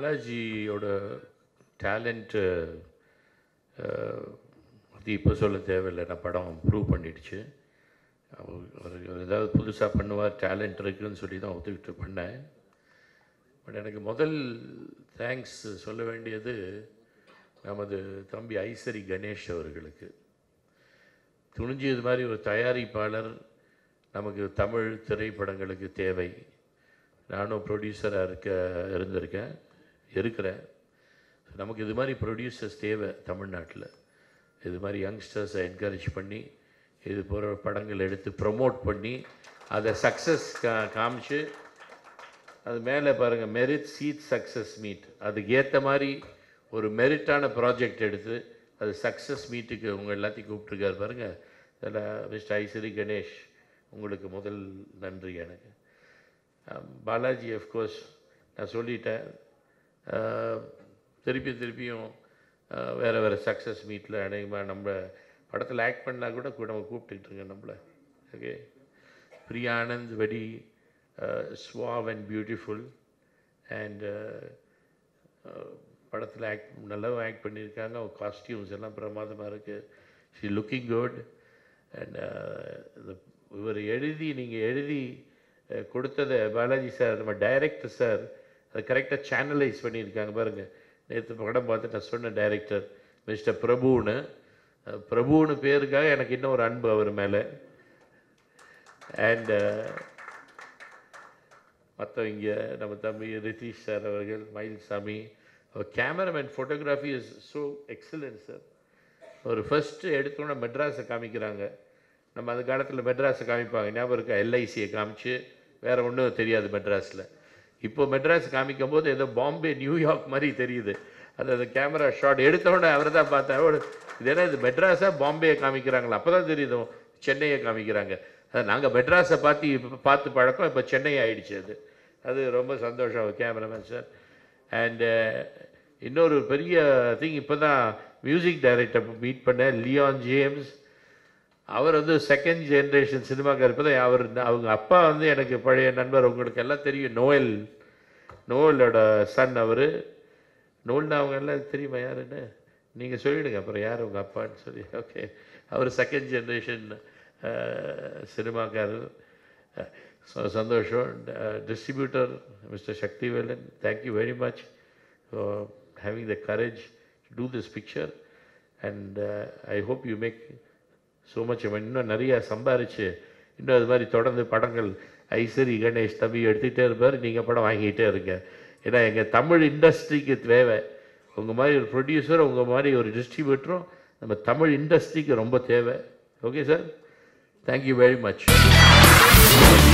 பாலாஜியோட talent அது இப்போ சொல்ல தேவையில்லை நான் படம் ப்ரூவ் பண்ணிடுச்சு அவர் அவர் ஏதாவது புதுசாக பண்ணுவார் டேலண்ட் இருக்குன்னு சொல்லி தான் ஒத்துக்கிட்டு பண்ணேன் பட் எனக்கு முதல் தேங்க்ஸ் சொல்ல வேண்டியது நமது தம்பி ஐசரி கணேஷ் அவர்களுக்கு துணிஞ்சு இது மாதிரி ஒரு தயாரிப்பாளர் நமக்கு தமிழ் திரைப்படங்களுக்கு தேவை நானும் ப்ரொடியூசராக இருக்க இருந்திருக்கேன் இருக்கிறேன் நமக்கு இது மாதிரி ப்ரொடியூசர்ஸ் தேவை தமிழ்நாட்டில் இது மாதிரி யங்ஸ்டர்ஸை என்கரேஜ் பண்ணி இது போகிற படங்கள் எடுத்து ப்ரமோட் பண்ணி அதை சக்ஸஸ் கா காமிச்சு அது மேலே பாருங்கள் மெரிட் சீட் சக்ஸஸ் மீட் அதுக்கு ஏற்ற மாதிரி ஒரு மெரிட்டான ப்ராஜெக்ட் எடுத்து அது சக்ஸஸ் மீட்டுக்கு உங்கள் எல்லாத்தையும் கூப்பிட்ருக்காரு பாருங்கள் அதில் மிஸ்டர் ஐஸ்வரி கணேஷ் உங்களுக்கு முதல் நன்றி எனக்கு அஹ் பாலாஜி அஃப்கோர்ஸ் நான் சொல்லிட்டேன் அஹ் திருப்பி திருப்பியும் அஹ் வேறு வேறு சக்ஸஸ் மீட்டில் அநேகமாக நம்ம படத்தில் ஆக்ட் பண்ணால் கூட கூட நம்ம கூப்பிட்டுக்கிட்டுருங்க நம்மளை okay Priyanand very suave and beautiful and படத்தில் ஆக்ட் நல்லாவும் ஆக்ட் பண்ணியிருக்காங்க அவங்க காஸ்டியூம்ஸ் எல்லாம் பிரமாதமாக இருக்குது ஷி லுக்கிங் குட் அண்ட் இவர் எழுதி நீங்கள் எழுதி அஹ், கொடுத்ததை பாலாஜி சார் நம்ம டைரக்டர் சார் அதை கரெக்டாக சேனலைஸ் பண்ணியிருக்காங்க பாருங்கள் நேற்று படம் பார்த்து நான் சொன்ன டைரக்டர் மிஸ்டர் பிரபுன்னு அஹ், பிரபுன்னு பேருக்காக எனக்கு இன்னும் ஒரு அன்பு அவர் மேலே அண்ட் மற்றவங்க நம்ம தம்பி ரிதீஷ் சார் அவர்கள் மயில்சாமி அவர் cameraman photography is so excellent sir ஒரு ஃபஸ்ட்டு எடுத்தோன்னே மெட்ராஸை காமிக்கிறாங்க நம்ம அந்த காலத்தில் மெட்ராஸை காமிப்பாங்க ஞாபகம் இருக்கா எல்ஐசியை காமிச்சு வேறு ஒன்றும் தெரியாது மெட்ராஸில் இப்போ மெட்ராஸ் காமிக்கும் போது ஏதோ பாம்பே நியூயார்க் மாதிரி தெரியுது அது அந்த கேமரா ஷாட் எடுத்தோடனே அவரை தான் பார்த்தேன் அவரு, இது என்ன இது மெட்ராஸாக பாம்பேயை காமிக்கிறாங்களா அப்போ தான் தெரியுது சென்னையை காமிக்கிறாங்க அது நாங்கள் மெட்ராஸை பார்த்து இப்ப பார்த்து பழக்கம் இப்போ சென்னை ஆயிடுச்சு அது அது ரொம்ப சந்தோஷம் கேமராமேன் சார் அண்டு இன்னொரு பெரிய திங் இப்போ தான் மியூசிக் டைரக்டர் மீட் பண்ணேன் லியான் ஜேம்ஸ் அவர் வந்து செகண்ட் ஜென்ரேஷன் சினிமாக்கார் இப்போ தான் அவர் அவங்க அப்பா வந்து எனக்கு பழைய நண்பர் உங்களுக்கு எல்லாம் தெரியும் நோயல் நோயலோட சன் அவர் நோல்னா அவங்க எல்லாம் தெரியுமா யாருன்னு நீங்கள் சொல்லிவிடுங்க அப்புறம் யார் உங்கள் அப்பான்னு சொல்லி ஓகே அவர் செகண்ட் ஜென்ரேஷன் சினிமாக்காரர் ஸோ சந்தோஷம் distributor mister Sakthivelan thank you very much for having the courage to do this picture and I hope you make so much இன்னும் நிறைய சம்பாரிச்சு இன்னும் அது மாதிரி தொடர்ந்து படங்கள் ஐஸ்வரி கணேஷ் தம்பி எடுத்துக்கிட்டே இருப்பார் நீங்கள் படம் வாங்கிக்கிட்டே இருங்க ஏன்னா எங்கள் தமிழ் இண்டஸ்ட்ரிக்கு தேவை உங்கள் மாதிரி ஒரு ப்ரொடியூசர் உங்கள் மாதிரி ஒரு டிஸ்ட்ரிபியூட்டரும் நம்ம தமிழ் இண்டஸ்ட்ரிக்கு ரொம்ப தேவை okay sir thank you very much